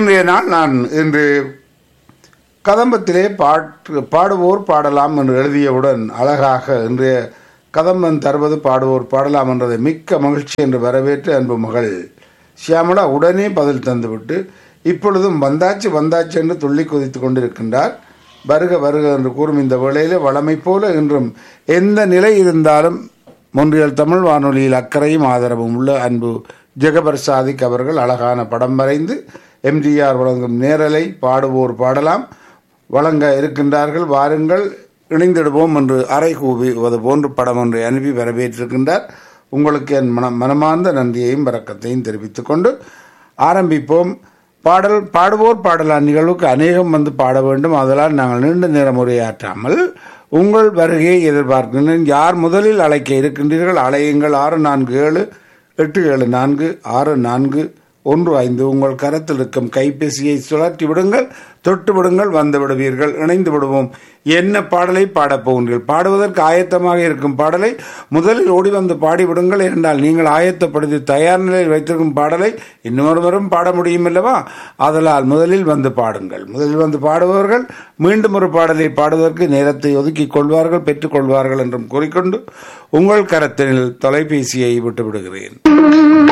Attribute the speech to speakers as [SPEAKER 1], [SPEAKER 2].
[SPEAKER 1] இன்றைய நாள் நான் இன்று கதம்பத்திலே பாட்டு பாடுவோர் பாடலாம் என்று எழுதியவுடன் அழகாக இன்றைய கதம்பன் தருவது பாடுவோர் பாடலாம் என்றதை மிக்க மகிழ்ச்சி என்று வரவேற்று அன்பு மகள் சியாமளா உடனே பதில் தந்துவிட்டு இப்பொழுதும் வந்தாச்சு வந்தாச்சு என்று துள்ளி குதித்து கொண்டிருக்கின்றார் வருக வருக என்று கூறும் இந்த வேளையிலே வளமை போல இன்றும் எந்த நிலை இருந்தாலும் மொன்றியல் தமிழ் வானொலியில் அக்கறையும் ஆதரவும் உள்ள அன்பு ஜெகபர் சாதிக் அவர்கள் அழகான படம் வரைந்து எம்ஜிஆர் வழங்கும் நேரலை பாடுவோர் பாடலாம் வழங்க இருக்கின்றார்கள் வாருங்கள் இணைந்திடுவோம் என்று அறை கூவிவது போன்று படம் ஒன்றை அனுப்பி வரவேற்றிருக்கின்றார் உங்களுக்கு என் மன மனமார்ந்த நன்றியையும் வரக்கத்தையும் தெரிவித்துக் கொண்டு ஆரம்பிப்போம் பாடல் பாடுவோர் பாடலாம் நிகழ்வுக்கு அநேகம் வந்து பாட வேண்டும் அதனால் நாங்கள் நீண்ட நேரம் உரையாற்றாமல் உங்கள் வருகையை எதிர்பார்க்கின்றேன் யார் முதலில் அழைக்க இருக்கின்றீர்கள் அழையுங்கள் ஆறு நான்கு ஏழு எட்டு ஏழு நான்கு ஆறு நான்கு ஒன்று ஐந்து உங்கள் கரத்தில் இருக்கும் கைபேசியை சுழற்றி விடுங்கள் தொட்டு விடுங்கள் வந்து விடுவீர்கள் இணைந்து விடுவோம் என்ன பாடலை பாடப் போகின்றீர்கள் பாடுவதற்கு ஆயத்தமாக இருக்கும் பாடலை முதலில் ஓடி வந்து பாடிவிடுங்கள் என்றால் நீங்கள் ஆயத்தப்படுத்தி தயார் நிலையில் வைத்திருக்கும் பாடலை இன்னொருவரும் பாட முடியும் அல்லவா அதனால் முதலில் வந்து பாடுங்கள் முதலில் வந்து பாடுபவர்கள் மீண்டும் ஒரு பாடலை பாடுவதற்கு நேரத்தை ஒதுக்கிக் கொள்வார்கள் பெற்றுக் கொள்வார்கள் என்றும் கூறிக்கொண்டு உங்கள் கரத்தில் தொலைபேசியை விட்டு விடுகிறேன்